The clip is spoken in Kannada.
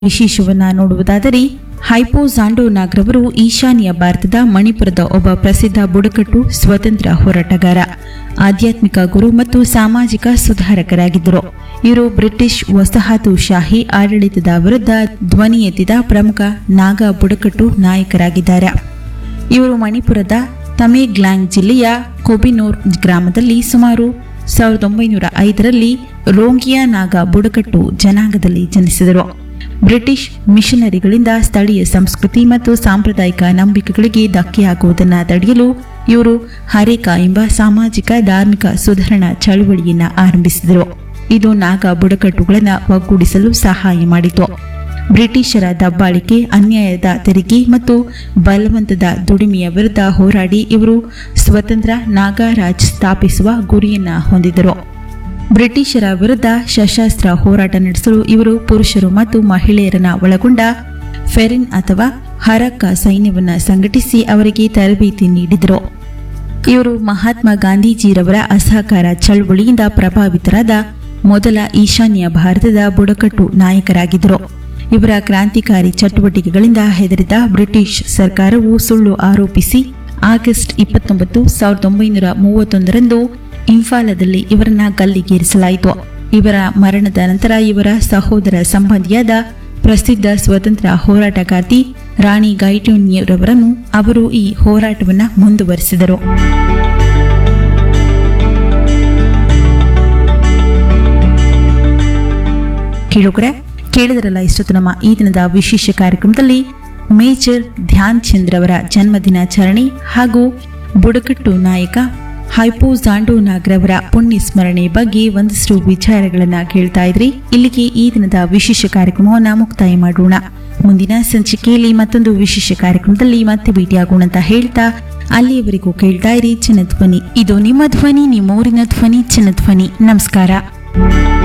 ವಿಶೇಷವನ್ನ ನೋಡುವುದಾದರೆ ಹೈಪೋ ಝಾಂಡೋ ನಾಗ್ರವರು ಈಶಾನ್ಯ ಭಾರತದ ಮಣಿಪುರದ ಒಬ್ಬ ಪ್ರಸಿದ್ಧ ಬುಡಕಟ್ಟು ಸ್ವತಂತ್ರ ಹೋರಾಟಗಾರ ಆಧ್ಯಾತ್ಮಿಕ ಗುರು ಮತ್ತು ಸಾಮಾಜಿಕ ಸುಧಾರಕರಾಗಿದ್ದರು ಇವರು ಬ್ರಿಟಿಷ್ ವಸಾಹತುಶಾಹಿ ಆಡಳಿತದ ವಿರುದ್ಧ ಧ್ವನಿ ಎತ್ತಿದ ಪ್ರಮುಖ ನಾಗಾ ಬುಡಕಟ್ಟು ನಾಯಕರಾಗಿದ್ದಾರೆ ಇವರು ಮಣಿಪುರದ ತಮೇಗ್ಲಾಂಗ್ ಜಿಲ್ಲೆಯ ಕೊಬಿನೂರ್ ಗ್ರಾಮದಲ್ಲಿ ಸುಮಾರು ಸಾವಿರದ ಒಂಬೈನೂರ ಐದರಲ್ಲಿ ರೋಂಗಿಯಾ ನಾಗ ಬುಡಕಟ್ಟು ಜನಾಂಗದಲ್ಲಿ ಜನಿಸಿದರು ಬ್ರಿಟಿಷ್ ಮಿಷನರಿಗಳಿಂದ ಸ್ಥಳೀಯ ಸಂಸ್ಕೃತಿ ಮತ್ತು ಸಾಂಪ್ರದಾಯಿಕ ನಂಬಿಕೆಗಳಿಗೆ ಧಕ್ಕೆಯಾಗುವುದನ್ನು ತಡೆಯಲು ಇವರು ಹರೇಕಾ ಎಂಬ ಸಾಮಾಜಿಕ ಧಾರ್ಮಿಕ ಸುಧಾರಣಾ ಚಳುವಳಿಯನ್ನು ಆರಂಭಿಸಿದರು ಇದು ನಾಗ ಬುಡಕಟ್ಟುಗಳನ್ನು ಒಗ್ಗೂಡಿಸಲು ಸಹಾಯ ಮಾಡಿತು ಬ್ರಿಟಿಷರ ದಬ್ಬಾಳಿಕೆ ಅನ್ಯಾಯದ ತೆರಿಗೆ ಮತ್ತು ಬಲವಂತದ ದುಡಿಮೆಯ ವಿರುದ್ಧ ಹೋರಾಡಿ ಇವರು ಸ್ವತಂತ್ರ ನಾಗಾರಾಜ್ ಸ್ಥಾಪಿಸುವ ಗುರಿಯನ್ನ ಹೊಂದಿದರು ಬ್ರಿಟಿಷರ ವಿರುದ್ಧ ಸಶಸ್ತ್ರ ಹೋರಾಟ ನಡೆಸಲು ಇವರು ಪುರುಷರು ಮತ್ತು ಮಹಿಳೆಯರನ್ನ ಒಳಗೊಂಡ ಫೆರಿನ್ ಅಥವಾ ಹರಕ್ಕ ಸೈನ್ಯವನ್ನ ಸಂಘಟಿಸಿ ಅವರಿಗೆ ತರಬೇತಿ ನೀಡಿದರು ಇವರು ಮಹಾತ್ಮ ಗಾಂಧೀಜಿರವರ ಅಸಹಕಾರ ಚಳವಳಿಯಿಂದ ಪ್ರಭಾವಿತರಾದ ಮೊದಲ ಈಶಾನ್ಯ ಭಾರತದ ಬುಡಕಟ್ಟು ನಾಯಕರಾಗಿದ್ದರು ಇವರ ಕ್ರಾಂತಿಕಾರಿ ಚಟುವಟಿಕೆಗಳಿಂದ ಹೆದರಿದ ಬ್ರಿಟಿಷ್ ಸರ್ಕಾರವು ಸುಳ್ಳು ಆರೋಪಿಸಿ ಆಗಸ್ಟ್ ಇಪ್ಪತ್ತೊಂಬತ್ತು ಸಾವಿರದ ಒಂಬೈನೂರ ಮೂವತ್ತೊಂದರಂದು ಇಂಫಾಲದಲ್ಲಿ ಇವರನ್ನ ಗಲ್ಲಿಗೇರಿಸಲಾಯಿತು ಇವರ ಮರಣದ ನಂತರ ಇವರ ಸಹೋದರ ಸಂಬಂಧಿಯಾದ ಪ್ರಸಿದ್ಧ ಸ್ವತಂತ್ರ ಹೋರಾಟಗಾರ್ತಿ ರಾಣಿ ಗೈಟೋನಿಯವರನ್ನು ಅವರು ಈ ಹೋರಾಟವನ್ನು ಮುಂದುವರಿಸಿದರು ಕೇಳುಗರೆ ಕೇಳಿದರಲ್ಲ ಇಷ್ಟೊತ್ತು ನಮ್ಮ ಈ ದಿನದ ವಿಶೇಷ ಕಾರ್ಯಕ್ರಮದಲ್ಲಿ ಮೇಜರ್ ಧ್ಯಾನ್ ಚಂದ್ರ ಅವರ ಜನ್ಮದಿನಾಚರಣೆ ಹಾಗೂ ಬುಡಕಟ್ಟು ನಾಯಕ ಹೈಪೋ ಝಾಂಡೋ ನಾಗ್ರವರ ಪುಣ್ಯ ಸ್ಮರಣೆ ಬಗ್ಗೆ ಒಂದಷ್ಟು ವಿಚಾರಗಳನ್ನ ಕೇಳ್ತಾ ಇದ್ರಿ ಇಲ್ಲಿಗೆ ಈ ದಿನದ ವಿಶೇಷ ಕಾರ್ಯಕ್ರಮವನ್ನ ಮುಕ್ತಾಯ ಮಾಡೋಣ ಮುಂದಿನ ಸಂಚಿಕೆಯಲ್ಲಿ ಮತ್ತೊಂದು ವಿಶೇಷ ಕಾರ್ಯಕ್ರಮದಲ್ಲಿ ಮತ್ತೆ ಭೇಟಿಯಾಗೋಣ ಅಂತ ಹೇಳ್ತಾ ಅಲ್ಲಿಯವರೆಗೂ ಕೇಳ್ತಾ ಇರಿ ಚಿನ್ನಧ್ವನಿ ಇದು ನಿಮ್ಮ ಧ್ವನಿ ನಿಮ್ಮೂರಿನ ಧ್ವನಿ ಚಿನ್ನಧ್ವನಿ ನಮಸ್ಕಾರ